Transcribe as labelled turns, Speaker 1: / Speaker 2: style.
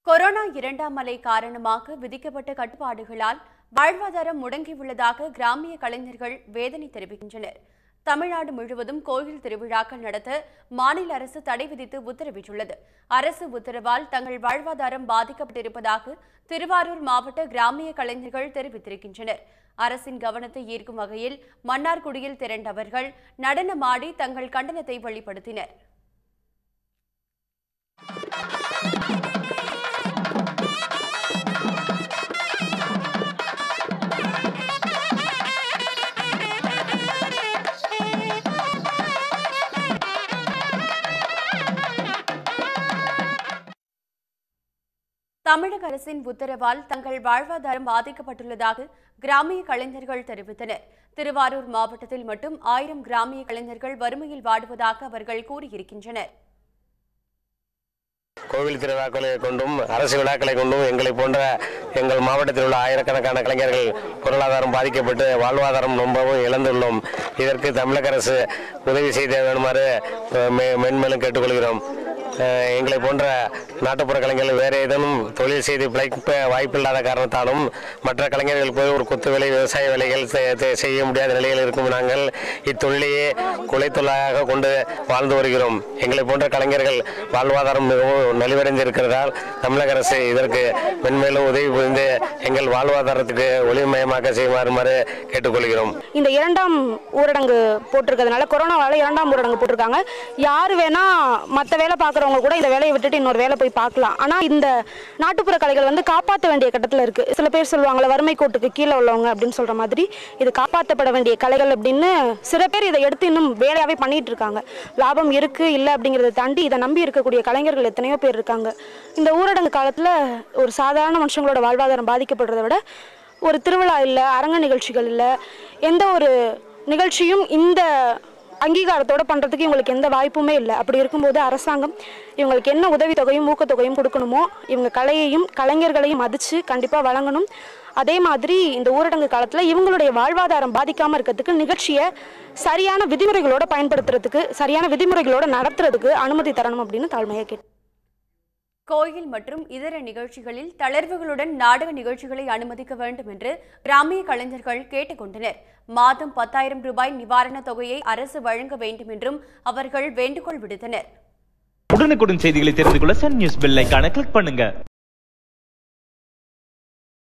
Speaker 1: corona இரண்டாம் அலை காரணமாக விதிக்கப்பட்ட கட்டுப்பாடுகளால் வாழ்வாதாரம் முடங்கியுள்ளதாக கிராமிய கலைஞர்கள் வேதனை தெரிவிக்கின்றனர் தமிழ்நாடு முழுவதும் கோயில் திருவிழாக்கள் நடத்த மாநில அரசு தடை விதித்து உத்தரவிட்டுள்ளது அரசு உத்தரவால் தங்கள் வாழ்வாதாரம் பாதிக்கப்பட்டிருப்பதாக திருவாரூர் மாவட்ட கிராமிய கலைஞர்கள் தெரிவித்திருக்கின்றனர் அரசின் கவனத்தை ஈர்க்கும் வகையில் மன்னார்குடியில் திரண்டவர்கள் நடனமாடி தங்கள் கண்டனத்தை வெளிப்படுத்தினர் தமிழக அரசின் உத்தரவால் தங்கள் வாழ்வாதாரம் பாதிக்கப்பட்டுள்ளதாக கிராமிய கலைஞர்கள் தெரிவித்தனர் திருவாரூர் மாவட்டத்தில் மட்டும் ஆயிரம் கிராமிய கலைஞர்கள் வறுமையில் வாடுவதாக அவர்கள் கூறியிருக்கின்றனர்
Speaker 2: கோவில் திருவிழாக்களை கொண்டும் அரசு விழாக்களை கொண்டும் எங்களை போன்ற எங்கள் மாவட்டத்தில் உள்ள ஆயிரக்கணக்கான கலைஞர்கள் பொருளாதாரம் பாதிக்கப்பட்டு வாழ்வாதாரம் ரொம்பவும் இழந்துள்ளோம் இதற்கு தமிழக அரசு உதவி செய்த வேணுமாறு அஹ், மெ- மென்மேலும் கேட்டுக்கொள்கிறோம் அஹ், எங்களை போன்ற நாட்டுப்புற கலைஞர்கள் வேறு ஏதேனும் தொழில் செய்து பிழைக்க வாய்ப்பில்லாத காரணத்தாலும் மற்ற கலைஞர்கள் போய் ஒரு குத்து வேலை விவசாய வேலைகள் செ- செ- செய்ய முடியாத நிலையில் இருக்கும் நாங்கள் இத்தொழிலையே குலைத்தொழிலாக கொண்டு வாழ்ந்து வருகிறோம் எங்களை போன்ற கலைஞர்கள் வாழ்வாதாரம் மிகவும் நலிவடைந்து இருக்கிறதால் தமிழக அரசு இதற்கு மென்மேலும் உதவி புரிந்து எங்கள் வாழ்வாதாரத்துக்கு ஒளிமயமாக்க செய்யுமாறுமாறு கேட்டுக்கொள்கிறோம்
Speaker 3: இந்த இரண்டாம் ஊரடங்கு போட்டிருக்கிறதுனால கொரோனாவால இரண்டாம் ஊரடங்கு போட்டிருக்காங்க யார் வேணா மற்ற வேலை பார்க்குறவங்க கூட இந்த வேலையை விட்டுட்டு இன்னொரு வேலை போய் பார்க்கலாம் ஆனால் இந்த நாட்டுப்புற கலைகள் வந்து காப்பாற்ற வேண்டிய கட்டத்தில் இருக்கு சில பேர் சொல்லுவாங்களே வறுமை கோட்டுக்கு கீழே உள்ளவங்க அப்படின்னு சொல்ற மாதிரி இது காப்பாற்றப்பட வேண்டிய கலைகள் அப்படின்னு சில பேர் இதை எடுத்து இன்னும் வேலையாவே பண்ணிட்டு இருக்காங்க லாபம் இருக்கு இல்லை அப்படிங்கிறத தாண்டி இதை நம்பி இருக்கக்கூடிய கலைஞர்கள் எத்தனையோ பேர் இருக்காங்க இந்த ஊரடங்கு காலத்தில் ஒரு சாதாரண மனுஷங்களோட வாழ்வாதாரம் பாதிக்கப்படுறதை விட ஒரு திருவிழா இல்லை அரங்க நிகழ்ச்சிகள் இல்லை எந்த ஒரு நிகழ்ச்சியும் இந்த அங்கீகாரத்தோட பண்ணுறதுக்கு இவங்களுக்கு எந்த வாய்ப்புமே இல்லை அப்படி இருக்கும்போது அரசாங்கம் இவங்களுக்கு என்ன உதவித்தொகையும் ஊக்கத்தொகையும் கொடுக்கணுமோ இவங்க கலையையும் கலைஞர்களையும் மதித்து கண்டிப்பாக வழங்கணும் அதே மாதிரி இந்த ஊரடங்கு காலத்தில் இவங்களுடைய வாழ்வாதாரம் பாதிக்காமல் இருக்கிறதுக்கு நிகழ்ச்சியை சரியான விதிமுறைகளோட பயன்படுத்துறதுக்கு சரியான விதிமுறைகளோட நடத்துறதுக்கு அனுமதி தரணும் அப்படின்னு தாழ்மையாக கேட்டு
Speaker 1: கோயில் மற்றும் இதர நிகழ்ச்சிகளில் தளர்வுகளுடன் நாடக நிகழ்ச்சிகளை அனுமதிக்க வேண்டும் என்று கிராமிய கலைஞர்கள் கேட்டுக்கொண்டனர் மாதம் பத்தாயிரம் ரூபாய் நிவாரணத் தொகையை அரசு வழங்க வேண்டும் என்றும் அவர்கள் வேண்டுகோள் விடுத்தனர்
Speaker 4: உடனுக்குடன் செய்திகளை தெரிந்து கொள்ள சன் நியூஸ் பெல் ஐகானை கிளிக் பண்ணுங்க